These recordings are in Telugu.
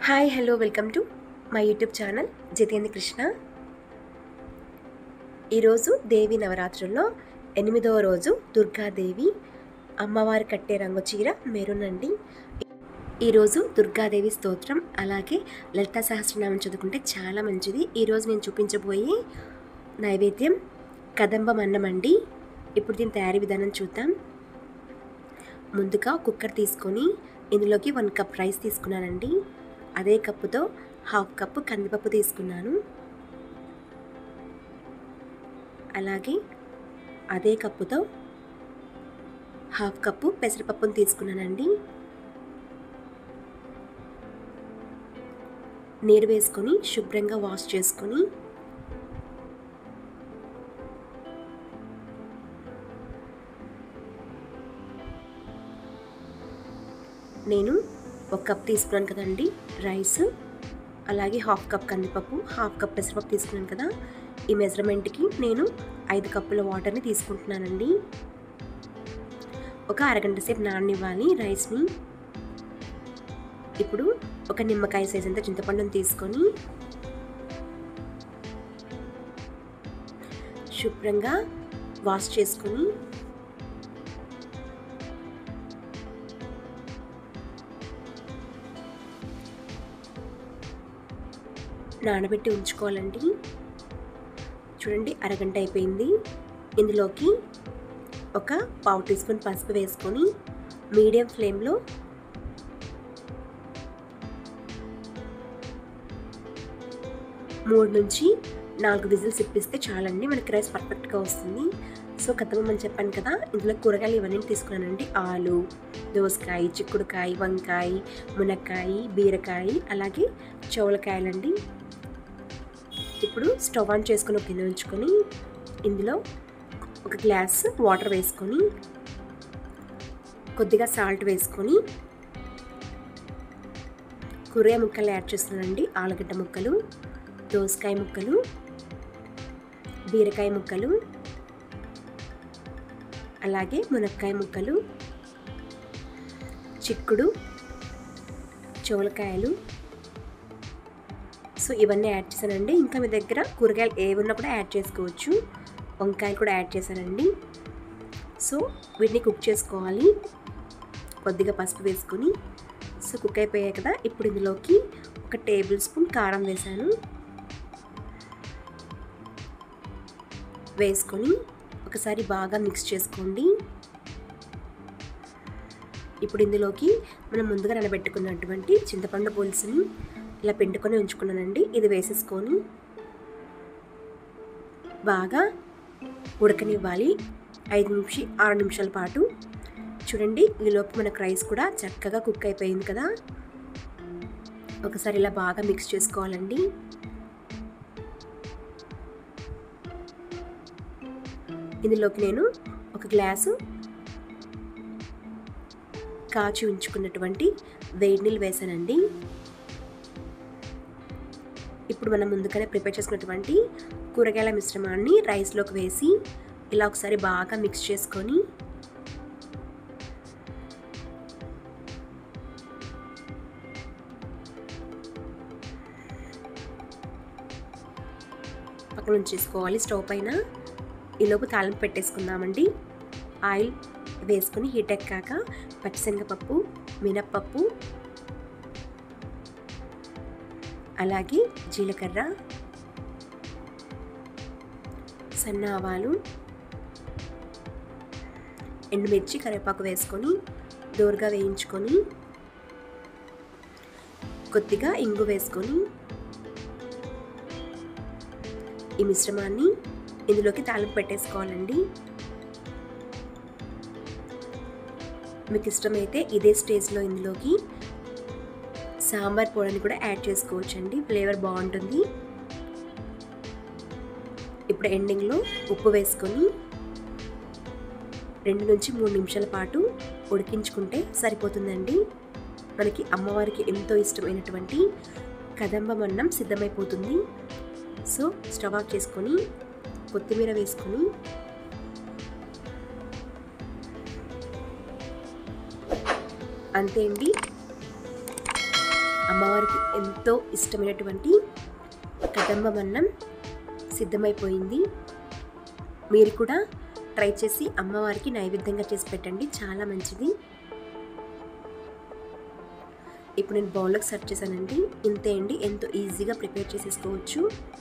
hi hello welcome to my YouTube channel Jitendra Krishna ఈరోజు దేవి నవరాత్రుల్లో ఎనిమిదవ రోజు దుర్గాదేవి అమ్మవారు కట్టే రంగు చీర మెరూన్ అండి ఈరోజు దుర్గాదేవి స్తోత్రం అలాగే లలితా సహస్రనామం చదువుకుంటే చాలా మంచిది ఈరోజు నేను చూపించబోయే నైవేద్యం కదంబం అన్నం అండి ఇప్పుడు దీని తయారీ విధానం చూద్దాం ముందుగా కుక్కర్ తీసుకొని ఇందులోకి వన్ కప్ రైస్ తీసుకున్నానండి అదే కప్పుతో హాఫ్ కప్పు కందిపప్పు తీసుకున్నాను అలాగే అదే కప్పుతో హాఫ్ కప్పు పెసరపప్పును తీసుకున్నానండి నీరు వేసుకొని శుభ్రంగా వాష్ చేసుకొని నేను ఒక కప్ తీసుకున్నాను కదండి రైస్ అలాగే హాఫ్ కప్ కందిపప్పు హాఫ్ కప్ పెసరపప్పు తీసుకున్నాను కదా ఈ మెజర్మెంట్కి నేను ఐదు కప్పుల వాటర్ని తీసుకుంటున్నానండి ఒక అరగంట సేపు నాననివ్వాలి రైస్ని ఇప్పుడు ఒక నిమ్మకాయ సైజ్ అంత చింతపండుని తీసుకొని శుభ్రంగా వాష్ చేసుకొని నానబెట్టి ఉంచుకోవాలండి చూడండి అరగంట అయిపోయింది ఇందులోకి ఒక పావు టీ స్పూన్ పసుపు వేసుకొని మీడియం ఫ్లేమ్లో మూడు నుంచి నాలుగు విజిల్స్ ఇప్పిస్తే చాలండి మనకి రైస్ పర్ఫెక్ట్గా వస్తుంది సో కథమని చెప్పాను కదా ఇందులో కూరగాయలు ఇవన్నీ తీసుకున్నానండి ఆలు దోసకాయ చిక్కుడుకాయ వంకాయ మునక్కాయ బీరకాయ అలాగే చౌలకాయలండి ఇప్పుడు స్టవ్ ఆన్ చేసుకుని ఒక గిన్నె ఉంచుకొని ఇందులో ఒక గ్లాస్ వాటర్ వేసుకొని కొద్దిగా సాల్ట్ వేసుకొని కూరగాయ ముక్కలు యాడ్ చేస్తున్నానండి ఆలుగడ్డ ముక్కలు దోసకాయ ముక్కలు బీరకాయ ముక్కలు అలాగే మునక్కాయ ముక్కలు చిక్కుడు చోలకాయలు సో ఇవన్నీ యాడ్ చేశానండి ఇంకా మీ దగ్గర కూరగాయలు ఏమున్నా కూడా యాడ్ చేసుకోవచ్చు వంకాయలు కూడా యాడ్ చేశానండి సో వీటిని కుక్ చేసుకోవాలి కొద్దిగా పసుపు వేసుకొని సో కుక్ అయిపోయాయి కదా ఇప్పుడు ఇందులోకి ఒక టేబుల్ స్పూన్ కారం వేసాను వేసుకొని ఒకసారి బాగా మిక్స్ చేసుకోండి ఇప్పుడు ఇందులోకి మనం ముందుగా నిలబెట్టుకున్నటువంటి చింతపండు పులుసుని ఇలా పిండుకొని ఉంచుకున్నానండి ఇది వేసేసుకొని బాగా ఉడకనివ్వాలి ఐదు నిమిషి ఆరు నిమిషాల పాటు చూడండి ఈలోపు మనకు రైస్ కూడా చక్కగా కుక్ అయిపోయింది కదా ఒకసారి ఇలా బాగా మిక్స్ చేసుకోవాలండి ఇందులోకి నేను ఒక గ్లాసు కాచి ఉంచుకున్నటువంటి వేడి నీళ్ళు వేసానండి ఇప్పుడు మనం ముందుగానే ప్రిపేర్ చేసుకున్నటువంటి కూరగాయల మిశ్రమాన్ని రైస్లోకి వేసి ఇలా ఒకసారి బాగా మిక్స్ చేసుకొని పక్కన ఉంచేసుకోవాలి స్టవ్ పైన ఈలోపు తాలింపు పెట్టేసుకుందామండి ఆయిల్ వేసుకుని హీట్ ఎక్కాక పచ్చిశనగపప్పు మినప్పప్పు అలాగే జీలకర్ర సన్న ఆవాలు ఎండుమిర్చి కరివేపాకు వేసుకొని దోరగా వేయించుకొని కొద్దిగా ఇంగు వేసుకొని ఈ మిశ్రమాన్ని ఇందులోకి తాలింపు పెట్టేసుకోవాలండి మీకు ఇష్టమైతే ఇదే స్టేజ్లో ఇందులోకి సాంబార్ పొడిని కూడా యాడ్ చేసుకోవచ్చండి ఫ్లేవర్ బాగుంటుంది ఇప్పుడు ఎండింగ్లో ఉప్పు వేసుకొని రెండు నుంచి మూడు నిమిషాల పాటు ఉడికించుకుంటే సరిపోతుందండి మనకి అమ్మవారికి ఎంతో ఇష్టమైనటువంటి కదంబం అన్నం సిద్ధమైపోతుంది సో స్టవ్ ఆఫ్ చేసుకొని కొత్తిమీర వేసుకొని అంతే అండి అమ్మవారికి ఎంతో ఇష్టమైనటువంటి కదంబం అన్నం సిద్ధమైపోయింది మీరు కూడా ట్రై చేసి అమ్మవారికి నైవేద్యంగా చేసి పెట్టండి చాలా మంచిది ఇప్పుడు నేను బౌల్లోకి సర్వ్ చేశానండి ఇంతే అండి ఎంతో ఈజీగా ప్రిపేర్ చేసేసుకోవచ్చు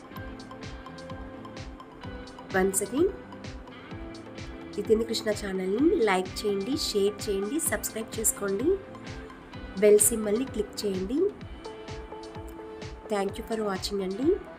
వన్స్ అగైన్ నితిన్ కృష్ణ ఛానల్ని లైక్ చేయండి షేర్ చేయండి సబ్స్క్రైబ్ చేసుకోండి బెల్ సింబల్ని క్లిక్ చేయండి థ్యాంక్ యూ ఫర్ వాచింగ్ అండి